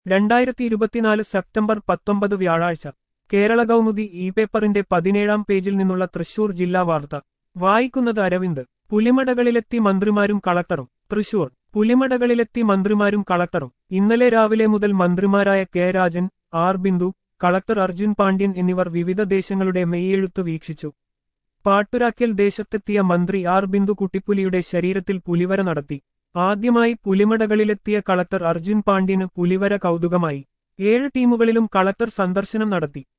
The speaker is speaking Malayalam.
രണ്ടായിരത്തി ഇരുപത്തിനാല് സെപ്റ്റംബർ പത്തൊമ്പത് വ്യാഴാഴ്ച കേരള കൗമുദി ഇ പേപ്പറിന്റെ പതിനേഴാം പേജിൽ നിന്നുള്ള തൃശൂർ ജില്ലാ വാർത്ത വായിക്കുന്നത് അരവിന്ദ് പുലിമടകളിലെത്തി മന്ത്രിമാരും കളക്ടറും തൃശൂർ പുലിമടകളിലെത്തി മന്ത്രിമാരും കളക്ടറും ഇന്നലെ രാവിലെ മുതൽ മന്ത്രിമാരായ K Rajan R Bindu collector Arjun Pandian എന്നിവർ വിവിധ ദേശങ്ങളുടെ മെയ്യെഴുത്ത് വീക്ഷിച്ചു പാട്ടുരാക്കൽ ദേശത്തെത്തിയ മന്ത്രി ആർ ബിന്ദു കുട്ടിപ്പുലിയുടെ ശരീരത്തിൽ പുലിവര നടത്തി ആദ്യമായി പുലിമടകളിലെത്തിയ കളക്ടർ അർജുൻ പാണ്ഡ്യന് പുലിവര കൗതുകമായി ഏഴ് ടീമുകളിലും കളക്ടർ സന്ദർശനം നടത്തി